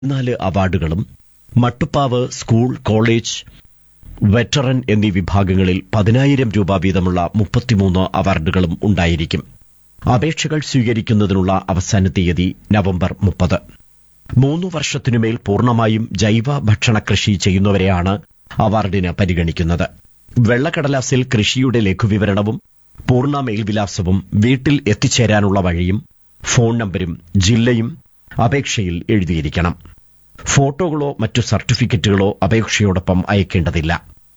നാല് അവാർഡുകളും മട്ടുപ്പാവ് school college veteran എന്നീ വിഭാഗങ്ങളിൽ പതിനായിരം രൂപ വീതമുള്ള മുപ്പത്തിമൂന്ന് അവാർഡുകളും ഉണ്ടായിരിക്കും അപേക്ഷകൾ സ്വീകരിക്കുന്നതിനുള്ള അവസാന തീയതി നവംബർ മുപ്പത് മൂന്നു വർഷത്തിനുമേൽ പൂർണ്ണമായും ജൈവ ഭക്ഷണ കൃഷി ചെയ്യുന്നവരെയാണ് അവാർഡിന് പരിഗണിക്കുന്നത് വെള്ളക്കടലാസിൽ കൃഷിയുടെ ലഘുവിവരണവും പൂർണ്ണ മേൽവിലാസവും വീട്ടിൽ എത്തിച്ചേരാനുള്ള വഴിയും ഫോൺ നമ്പരും ജില്ലയും അപേക്ഷയിൽ എഴുതിയിരിക്കണം ഫോട്ടോകളോ മറ്റു സർട്ടിഫിക്കറ്റുകളോ അപേക്ഷയോടൊപ്പം അയക്കേണ്ടതില്ല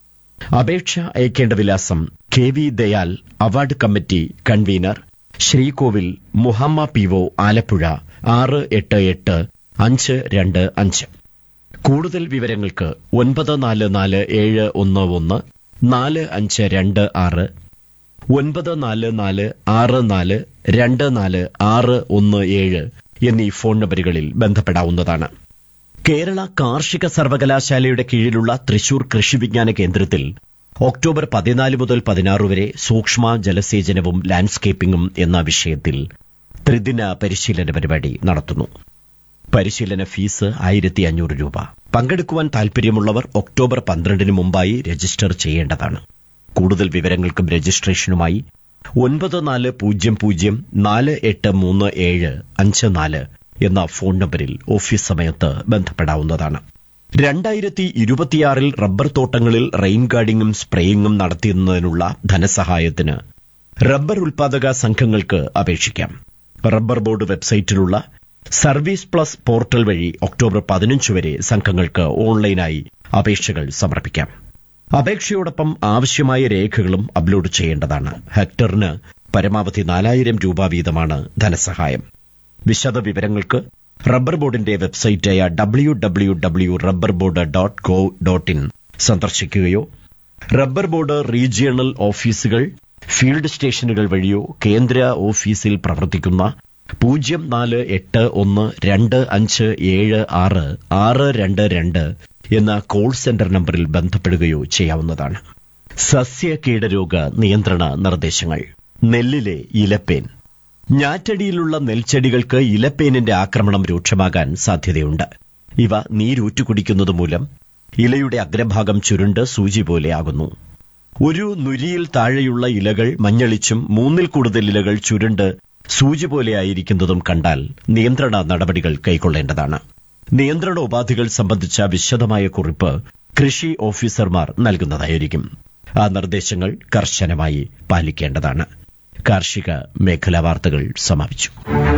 അപേക്ഷ അയക്കേണ്ട വിലാസം K V Dayal award committee convener Sreekovil Muhamma P O Alappuzha ആറ് എട്ട് എട്ട് അഞ്ച് രണ്ട് അഞ്ച് കൂടുതൽ വിവരങ്ങൾക്ക് ഒൻപത് നാല് നാല് ഏഴ് ഒന്ന് ഒന്ന് നാല് അഞ്ച് രണ്ട് ആറ് ഒൻപത് നാല് നാല് ആറ് നാല് രണ്ട് നാല് ആറ് ഒന്ന് ഏഴ് എന്നീ ഫോൺ നമ്പറുകളിൽ ബന്ധപ്പെടാവുന്നതാണ് കേരള കാർഷിക സർവകലാശാലയുടെ കീഴിലുള്ള തൃശൂർ കൃഷി വിജ്ഞാന കേന്ദ്രത്തിൽ ഒക്ടോബർ പതിനാല് മുതൽ പതിനാറ് വരെ സൂക്ഷ്മ ജലസേചനവും ലാൻഡ്സ്കേപ്പിംഗും എന്ന വിഷയത്തിൽ ത്രിദിന പരിശീലന പരിപാടി നടത്തുന്നു പരിശീലന ഫീസ് ആയിരത്തി അഞ്ഞൂറ് രൂപ പങ്കെടുക്കുവാൻ താൽപര്യമുള്ളവർ ഒക്ടോബർ പന്ത്രണ്ടിന് മുമ്പായി രജിസ്റ്റർ ചെയ്യേണ്ടതാണ് കൂടുതൽ വിവരങ്ങൾക്കും രജിസ്ട്രേഷനുമായി ഒൻപത് നാല് പൂജ്യം പൂജ്യം നാല് എട്ട് മൂന്ന് ഏഴ് അഞ്ച് നാല് എന്ന ഫോൺ നമ്പറിൽ ഓഫീസ് സമയത്ത് ബന്ധപ്പെടാവുന്നതാണ് രണ്ടായിരത്തി ഇരുപത്തിയാറിൽ റബ്ബർ തോട്ടങ്ങളിൽ റെയിൻ ഗാർഡിങ്ങും സ്പ്രേയിങ്ങും നടത്തുന്നതിനുള്ള ധനസഹായത്തിന് റബ്ബർ ഉൽപാദക സംഘങ്ങൾക്ക് അപേക്ഷിക്കാം റബ്ബർ ബോർഡ് വെബ്സൈറ്റിലുള്ള സർവീസ് പ്ലസ് പോർട്ടൽ വഴി ഒക്ടോബർ പതിനഞ്ച് വരെ സംഘങ്ങൾക്ക് ഓൺലൈനായി അപേക്ഷകൾ സമർപ്പിക്കാം അപേക്ഷയോടൊപ്പം ആവശ്യമായ രേഖകളും അപ്ലോഡ് ചെയ്യേണ്ടതാണ് ഹെക്ടറിന് പരമാവധി നാലായിരം രൂപ വീതമാണ് ധനസഹായം വിശദ വിവരങ്ങൾക്ക് റബ്ബർ ബോർഡിന്റെ വെബ്സൈറ്റായ W W W rubber board dot go dot in സന്ദർശിക്കുകയോ റബ്ബർ ബോർഡ് റീജിയണൽ ഓഫീസുകൾ ഫീൽഡ് സ്റ്റേഷനുകൾ വഴിയോ കേന്ദ്ര ഓഫീസിൽ പ്രവർത്തിക്കുന്ന പൂജ്യം നാല് എട്ട് ഒന്ന് രണ്ട് അഞ്ച് ഏഴ് ആറ് ആറ് രണ്ട് രണ്ട് എന്ന കോൾ സെന്റർ നമ്പറിൽ ബന്ധപ്പെടുകയോ ചെയ്യാവുന്നതാണ് സസ്യ കീടരോഗ നിയന്ത്രണ നിർദ്ദേശങ്ങൾ നെല്ലിലെ ഇലപ്പേൻ ഞാറ്റടിയിലുള്ള നെൽച്ചെടികൾക്ക് ഇലപ്പേനിന്റെ ആക്രമണം രൂക്ഷമാകാൻ സാധ്യതയുണ്ട് ഇവ നീരൂറ്റു കുടിക്കുന്നത് മൂലം ഇലയുടെ അഗ്രഭാഗം ചുരുണ്ട് സൂചി പോലെയാകുന്നു ഒരു നുരിയിൽ താഴെയുള്ള ഇലകൾ മഞ്ഞളിച്ചും മൂന്നിൽ കൂടുതൽ ഇലകൾ ചുരുണ്ട് സൂചി പോലെയായിരിക്കുന്നതും കണ്ടാൽ നിയന്ത്രണ നടപടികൾ കൈക്കൊള്ളേണ്ടതാണ് നിയന്ത്രണ ഉപാധികൾ സംബന്ധിച്ച വിശദമായ കുറിപ്പ് കൃഷി ഓഫീസർമാർ നൽകുന്നതായിരിക്കും ആ നിർദ്ദേശങ്ങൾ കർശനമായി പാലിക്കേണ്ടതാണ് കാർഷിക മേഖലാ വാർത്തകൾ സമാപിച്ചു